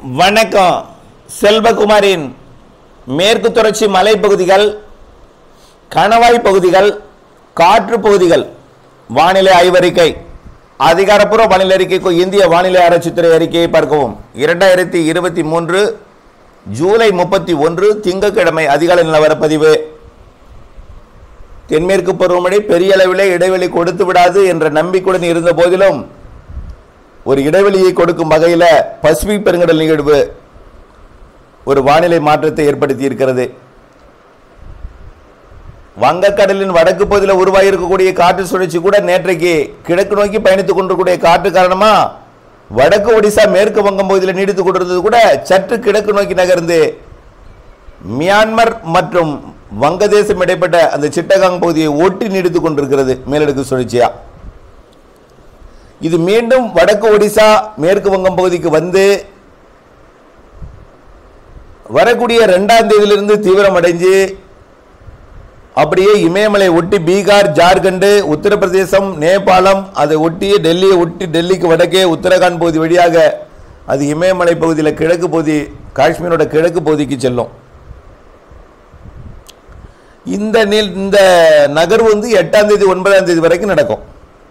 வணக்கம் செல்வகுமாரின் மேற்கு தொடர்ச்சி மலைப்பகுதிகள் கணவாய் பகுதிகள் காற்று பகுதிகள் வானிலை ஆய்வறிக்கை அதிகாரப்பூர்வ வானிலை அறிக்கைக்கு இந்திய வானிலை ஆராய்ச்சித்துறை அறிக்கையை பார்க்கவும் இரண்டாயிரத்தி இருபத்தி மூன்று ஜூலை முப்பத்தி ஒன்று திங்கட்கிழமை அதிகாலை நிலவரப்பதிவு தென்மேற்கு பருவமழை பெரிய அளவிலே இடைவெளி கொடுத்து விடாது என்ற நம்பிக்கையுடன் இருந்த போதிலும் ஒரு இடைவெளியை கொடுக்கும் வகையில் பசிபிக் பெருங்கடல் நிகழ்வு ஒரு வானிலை மாற்றத்தை ஏற்படுத்தி இருக்கிறது வங்கக்கடலின் வடக்கு பகுதியில் உருவாகியிருக்கக்கூடிய காற்று சுழற்சி கூட நேற்றைக்கு கிழக்கு நோக்கி பயணித்துக் கொண்டிருக்கக்கூடிய காற்று காரணமா வடக்கு ஒடிசா மேற்கு வங்கம் பகுதியில் நீடித்துக் கொண்டிருந்தது கூட சற்று கிழக்கு நோக்கி நகர்ந்து மியான்மர் மற்றும் வங்கதேசம் இடைப்பட்ட அந்த சிட்டகாங் பகுதியை ஒட்டி நீடித்துக் கொண்டிருக்கிறது மேலடுக்கு சுழற்சியா இது மீண்டும் வடக்கு ஒடிசா மேற்கு வங்கம் பகுதிக்கு வந்து வரக்கூடிய ரெண்டாம் தேதியிலிருந்து தீவிரமடைஞ்சு அப்படியே இமயமலை ஒட்டி பீகார் ஜார்க்கண்டு உத்தரப்பிரதேசம் நேபாளம் அதை ஒட்டி டெல்லியை ஒட்டி டெல்லிக்கு வடக்கே உத்தரகாண்ட் பகுதி வழியாக அது இமயமலை பகுதியில் கிழக்கு பகுதி காஷ்மீரோட கிழக்கு பகுதிக்கு செல்லும் இந்த நில் இந்த நகர்வு வந்து எட்டாம் தேதி ஒன்பதாம் தேதி வரைக்கும் நடக்கும்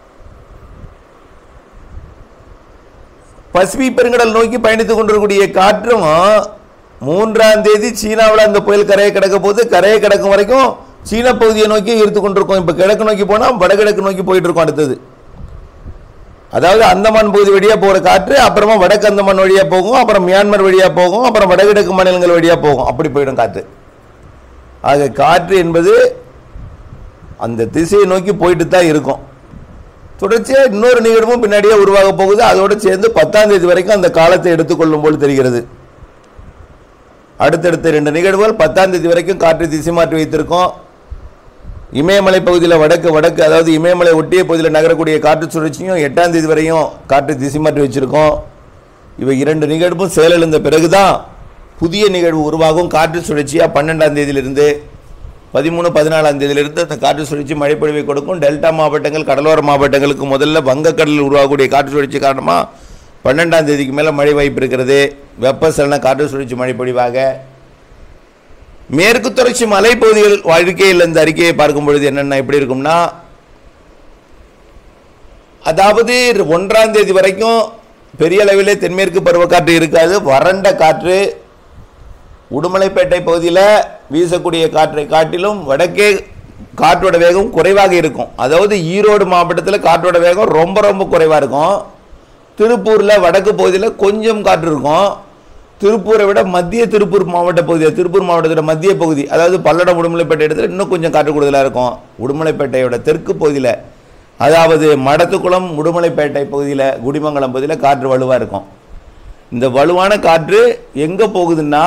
பசிபிக் பெருங்கடல் நோக்கி பயணித்துக் கொண்டிருக்கக்கூடிய காற்றும் மூன்றாம் தேதி சீனாவில் அந்த புயல் கரையை கிடக்க போது கரையை கிடக்கும் வரைக்கும் சீன பகுதியை நோக்கி ஈர்த்து கொண்டிருக்கோம் இப்போ கிழக்கு நோக்கி போனால் வடகிழக்கு நோக்கி போயிட்டு இருக்கோம் அடுத்தது அதாவது அந்தமான் பகுதி வழியாக போகிற காற்று அப்புறமா வடக்கு அந்தமான் வழியாக போகும் அப்புறம் மியான்மர் வழியாக போகும் அப்புறம் வடகிழக்கு மாநிலங்கள் வழியாக போகும் அப்படி போயிடும் காற்று ஆக காற்று என்பது அந்த திசையை நோக்கி போயிட்டு தான் இருக்கும் தொடர்ச்சியாக இன்னொரு நிகழ்வும் பின்னாடியே உருவாக போகுது அதோடு சேர்ந்து பத்தாம் தேதி வரைக்கும் அந்த காலத்தை எடுத்துக்கொள்ளும் போல் தெரிகிறது அடுத்தடுத்த ரெண்டு நிகழ்வுகள் பத்தாம் தேதி வரைக்கும் காற்று திசை மாற்றி வைத்திருக்கோம் இமயமலை பகுதியில் வடக்கு வடக்கு அதாவது இமயமலை ஒட்டிய பகுதியில் நகரக்கூடிய காற்று சுழற்சியும் எட்டாம் தேதி வரையும் காற்று திசை மாற்றி வச்சிருக்கோம் இவை இரண்டு நிகழ்வும் செயலிழந்த பிறகுதான் புதிய நிகழ்வு உருவாகும் காற்று சுழற்சியாக பன்னெண்டாம் தேதியிலிருந்து பதிமூணு பதினாலாம் தேதியிலிருந்து அந்த காற்று சுழற்சி மழைப்பொழிவை கொடுக்கும் டெல்டா மாவட்டங்கள் கடலோர மாவட்டங்களுக்கு முதல்ல வங்கக்கடலில் உருவாகக்கூடிய காற்று சுழற்சி காரணமாக பன்னெண்டாம் தேதிக்கு மேலே மழை வாய்ப்பு இருக்கிறது வெப்பசலன காற்று சுழற்சி மழைப்பொழிவாக மேற்கு தொடர்ச்சி மலைப்பகுதிகள் வாழ்க்கையில் இந்த அறிக்கையை பார்க்கும் பொழுது என்னென்ன எப்படி இருக்கும்னா அதாவது ஒன்றாம் தேதி வரைக்கும் பெரிய அளவிலே தென்மேற்கு பருவக்காற்று இருக்காது வறண்ட காற்று உடுமலைப்பேட்டை பகுதியில் வீசக்கூடிய காற்றை காட்டிலும் வடக்கே காற்றோட வேகம் குறைவாக இருக்கும் அதாவது ஈரோடு மாவட்டத்தில் காற்றோட வேகம் ரொம்ப ரொம்ப குறைவாக இருக்கும் திருப்பூரில் வடக்கு பகுதியில் கொஞ்சம் காற்று இருக்கும் திருப்பூரை விட மத்திய திருப்பூர் மாவட்ட பகுதி திருப்பூர் மாவட்டத்தோட மத்திய பகுதி அதாவது பல்லடம் உடுமலைப்பேட்டை இடத்துல இன்னும் கொஞ்சம் காற்று கூடுதலாக இருக்கும் உடுமலைப்பேட்டையோட தெற்கு பகுதியில் அதாவது மடத்துக்குளம் உடுமலைப்பேட்டை பகுதியில் குடிமங்கலம் பகுதியில் காற்று வலுவாக இருக்கும் இந்த வலுவான காற்று எங்கே போகுதுன்னா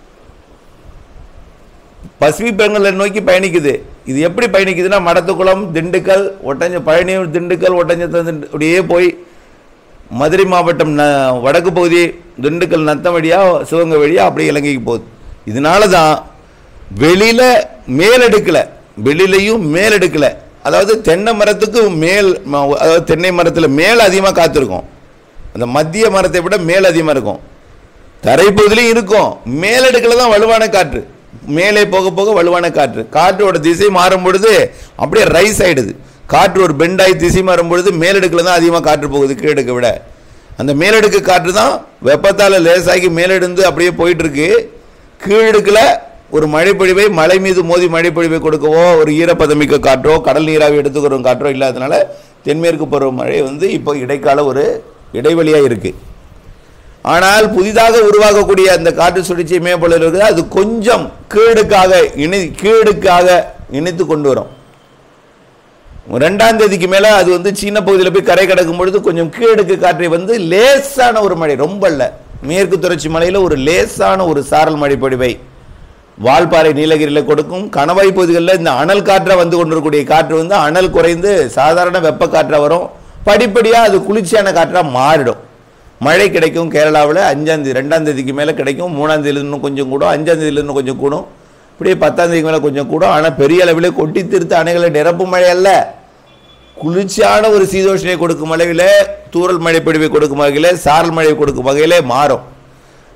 பசிபிக் பெருங்கலை நோக்கி பயணிக்குது இது எப்படி பயணிக்குதுன்னா மடத்துக்குளம் திண்டுக்கல் ஒட்டஞ்ச பழனியூர் திண்டுக்கல் ஒட்டஞ்சத்திரம் திண்டு அப்படியே போய் மதுரை மாவட்டம் ந வடக்கு பகுதி திண்டுக்கல் நத்தம் வழியாக சிவகங்கை வழியாக அப்படியே இலங்கைக்கு போகுது இதனால தான் வெளியில் மேலெடுக்கலை வெளியிலையும் மேலெடுக்கலை அதாவது தென்னை மரத்துக்கு மேல் ம- அதாவது தென்னை மரத்தில் மேல் அதிகமாக காத்திருக்கும் அந்த மத்திய மரத்தை விட மேல் அதிகமாக இருக்கும் தரைப்பகுதியிலையும் இருக்கும் மேலடுக்கில் தான் வலுவான காற்று மேலே போக போக வலுவான காற்று காற்றோட திசை மாறும் பொழுது அப்படியே ரைஸ் ஆயிடுது காற்று ஒரு பெண்டாய் திசை மாறும் பொழுது மேலடுக்கில் தான் அதிகமாக காற்று போகுது கீழடுக்கை விட அந்த மேலடுக்கு காற்று தான் வெப்பத்தால் லேசாகி மேலெடுந்து அப்படியே போயிட்டு இருக்கு கீழடுக்கில் ஒரு மழைப்பொழிவை மலை மீது மோதி மழைப்பொழிவை கொடுக்கவோ ஒரு ஈரப்பதமிக்க காற்றோ கடல் நீராவி எடுத்துக்கிறோம் காற்றோ இல்லாதனால தென்மேற்கு பருவமழை வந்து இப்போ இடைக்கால ஒரு இடைவெளியாக இருக்குது ஆனால் புதிதாக உருவாகக்கூடிய அந்த காற்று சுழற்சி இமயப்பொழில் இருக்குது அது கொஞ்சம் கீழுக்காக இணை கீழுக்காக இணைத்து கொண்டு வரும் ரெண்டாம் தேதிக்கு மேலே அது வந்து சீன பகுதியில் போய் கரை கடக்கும் பொழுது கொஞ்சம் கீழடுக்கு காற்றை வந்து லேசான ஒரு மழை ரொம்ப இல்லை மேற்கு தொடர்ச்சி மலையில் ஒரு லேசான ஒரு சாரல் மழை பொழிவை வால்பாறை நீலகிரியில் கொடுக்கும் கணவாய் பகுதிகளில் இந்த அனல் காற்றாக வந்து கொண்டிருக்கக்கூடிய காற்று வந்து அனல் குறைந்து சாதாரண வெப்ப காற்றாக வரும் படிப்படியாக அது குளிர்ச்சியான காற்றாக மாறிடும் மழை கிடைக்கும் கேரளாவில் அஞ்சாம் தேதி ரெண்டாம் தேதிக்கு மேலே கிடைக்கும் மூணாம் தேதியில இன்னும் கொஞ்சம் கூடும் அஞ்சாம் தேதியில இன்னும் கொஞ்சம் கூடும் இப்படியே பத்தாம் தேதிக்கு மேலே கொஞ்சம் கூடும் ஆனால் பெரிய அளவில் கொட்டி திருத்த அணைகளை நிரப்பும் மழை அல்ல குளிர்ச்சியான ஒரு சீதோஷனை கொடுக்கும் அளவில் தூறல் மழை பொழிவை கொடுக்கும் வகையில் சாரல் மழை கொடுக்கும் வகையில் மாறும்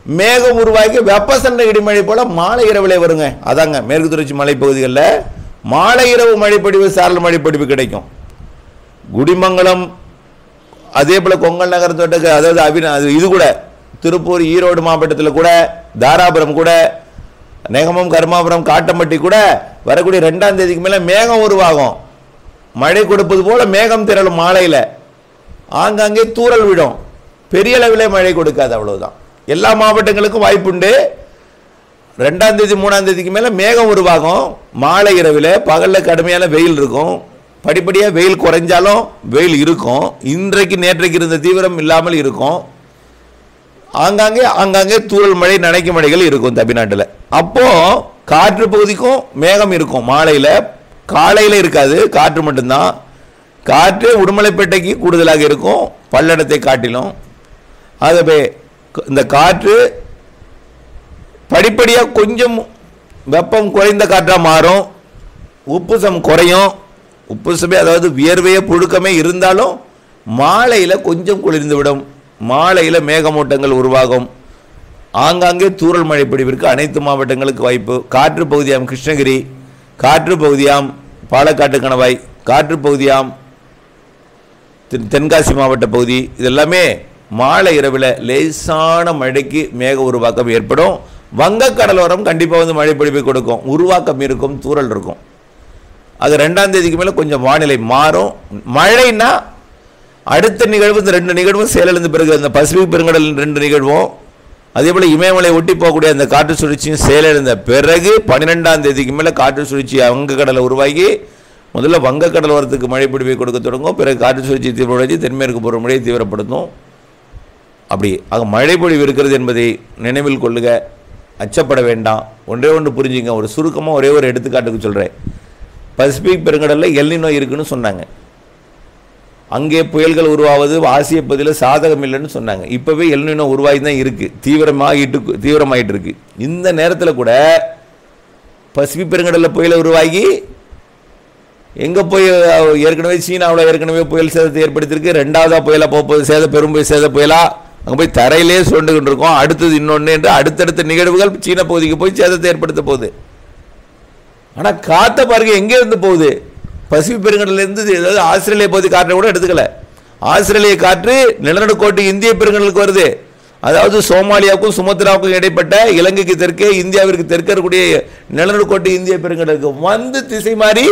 மேகம் உருவாகி வெப்பசண்டை இடிமழை போல மாலை இரவிலே வருங்க அதாங்க மேற்கு தொடர்ச்சி மலைப்பகுதிகளில் மாலை இரவு மழைப்பொழிவு சாரல் மழைப்பொழிவு கிடைக்கும் குடிமங்கலம் அதே போல கொங்கல் நகர் தோட்டக்கு அதாவது அபின அது இது கூட திருப்பூர் ஈரோடு மாவட்டத்தில் கூட தாராபுரம் கூட நெகமம் கருமாபுரம் காட்டம்பட்டி கூட வரக்கூடிய ரெண்டாம் தேதிக்கு மேலே மேகம் உருவாகும் மழை கொடுப்பது போல மேகம் திரளும் மாலையில் ஆங்காங்கே தூறல் விடும் பெரிய அளவில் மழை கொடுக்காது அவ்வளவுதான் எல்லா மாவட்டங்களுக்கும் வாய்ப்புண்டு ரெண்டாம் தேதி மூணாம் தேதிக்கு மேலே மேகம் உருவாகும் மாலை இரவில் பகலில் கடுமையான வெயில் இருக்கும் படிப்படியாக வெயில் குறைஞ்சாலும் வெயில் இருக்கும் இன்றைக்கு நேற்றைக்கு இருந்த தீவிரம் இல்லாமல் இருக்கும் ஆங்காங்கே ஆங்காங்கே தூறல் மழை நனைக்கும் மழைகள் இருக்கும் தமிழ்நாட்டில் அப்போ காற்று பகுதிக்கும் மேகம் இருக்கும் மாலையில் காலையில் இருக்காது காற்று மட்டும்தான் காற்று உடுமலைப்பேட்டைக்கு கூடுதலாக இருக்கும் பல்லடத்தை காட்டிலும் ஆகவே க- இந்த காற்று படிப்படியாக கொஞ்சம் வெப்பம் குறைந்த காற்றாக மாறும் உப்புசம் குறையும் உப்புசமே அதாவது வியர்வையே புழுக்கமே இருந்தாலும் மாலையில் கொஞ்சம் குளிர்ந்து விடும் மாலையில் மேகமூட்டங்கள் உருவாகும் ஆங்காங்கே தூறல் மழை பிடிவிற்கு அனைத்து மாவட்டங்களுக்கு வாய்ப்பு காற்று பகுதியாம் கிருஷ்ணகிரி காற்று பகுதியாம் பாலக்காட்டு கணவாய் காற்று பகுதியாம் தென்- தென்காசி மாவட்ட பகுதி இதெல்லாமே மாலை இரவில் லேசான மழைக்கு மேக உருவாக்கம் ஏற்படும் வங்கக் கடலோரம் கண்டிப்பாக வந்து மழை பொழிவை கொடுக்கும் உருவாக்கம் இருக்கும் தூறல் இருக்கும் அது ரெண்டாம் தேதிக்கு மேலே கொஞ்சம் வானிலை மாறும் மழைன்னா அடுத்த நிகழ்வு இந்த ரெண்டு நிகழ்வும் செயலிழந்த பிறகு அந்த பசிபிக் பெருங்கடல் ரெண்டு நிகழ்வும் அதே போல் இமயமலை ஒட்டி போகக்கூடிய அந்த காற்று சுழற்சியும் செயலிழந்த பிறகு பன்னிரெண்டாம் தேதிக்கு மேலே காற்று சுழற்சி வங்கக்கடலை உருவாகி முதல்ல வங்கக்கடல் வரத்துக்கு மழை பிடிவை கொடுக்க தொடங்கும் பிறகு காற்று சுழற்சி தீவிரமடைஞ்சு தென்மேற்கு பருவமழையை தீவிரப்படுத்தும் அப்படி ஆக மழை பொழிவு இருக்கிறது என்பதை நினைவில் கொள்ளுக அச்சப்பட வேண்டாம் ஒன்றே ஒன்று புரிஞ்சுங்க ஒரு சுருக்கமாக ஒரே ஒரு எடுத்துக்காட்டுக்கு சொல்கிறேன் பசிபிக் பெருங்கடலில் எல்னி நோய் இருக்குன்னு சொன்னாங்க அங்கே புயல்கள் உருவாவது ஆசிய பகுதியில் சாதகம் இல்லைன்னு சொன்னாங்க இப்போவே எல்னினோ உருவாகி தான் இருக்குது தீவிரமாகிட்டு தீவிரமாயிட்டு இருக்கு இந்த நேரத்தில் கூட பசிபிக் பெருங்கடலில் புயலை உருவாகி எங்கே போய் அஹ், ஏற்கனவே சீனாவில் ஏற்கனவே புயல் சேதத்தை ஏற்படுத்தியிருக்கு ரெண்டாவதாக புயலாக போகுது சேத பெரும் புயல் சேத புயலா அங்கே போய் தரையிலே சுரண்டுகிட்டு இருக்கோம் அடுத்தது இன்னொன்று என்று அடுத்தடுத்த நிகழ்வுகள் சீன பகுதிக்கு போய் சேதத்தை ஏற்படுத்த போகுது ஆனால் காற்றை பாருங்க எங்கே இருந்து போகுது பசிபிக் பெருங்கடல்ல இருந்து ஏதாவது ஆஸ்திரேலியா பகுதி காற்றை கூட எடுத்துக்கல ஆஸ்திரேலிய காற்று நிலநடுக்கோட்டு இந்திய பெருங்கடலுக்கு வருது அதாவது சோமாலியாவுக்கும் சுமத்ராவுக்கும் இடைப்பட்ட இலங்கைக்கு தெற்கே இந்தியாவிற்கு தெற்கே இருக்கக்கூடிய நிலநடுக்கோட்டு இந்திய பெருங்கடலுக்கு வந்து திசை மாறி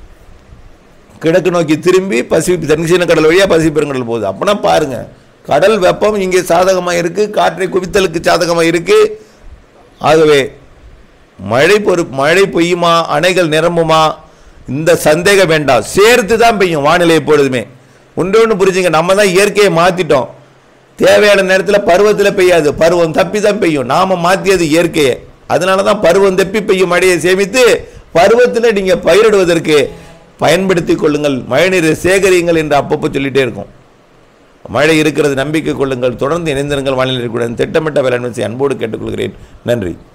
கிழக்கு நோக்கி திரும்பி பசிபிக் தென்சீன கடல் வழியாக பசிபிக் பெருங்கடல் போகுது அப்பனா பாருங்க கடல் வெப்பம் இங்கே சாதகமாக இருக்கு காற்றை குவித்தலுக்கு சாதகமாக இருக்கு ஆகவே மழை பொறு மழை பெய்யுமா அணைகள் நிரம்புமா இந்த சந்தேகம் வேண்டாம் சேர்த்து தான் பெய்யும் வானிலை எப்பொழுதுமே ஒன்று ஒன்று புரிஞ்சுங்க நம்ம தான் இயற்கையை மாற்றிட்டோம் தேவையான நேரத்தில் பருவத்தில் பெய்யாது பருவம் தப்பி தான் பெய்யும் நாம மாற்றியது இயற்கையை அதனால தான் பருவம் தப்பி பெய்யும் மழையை சேமித்து பருவத்தில் நீங்கள் பயிரிடுவதற்கு பயன்படுத்தி கொள்ளுங்கள் மழைநீரை சேகரியுங்கள் என்று அப்பப்போ சொல்லிட்டே இருக்கும் மழை இருக்கிறது நம்பிக்கை கொள்ளுங்கள் தொடர்ந்து இணைந்திருங்கள் வானிலை திட்டமிட்ட வேளாண்மை செய்ய அன்போடு கேட்டுக்கொள்கிறேன் நன்றி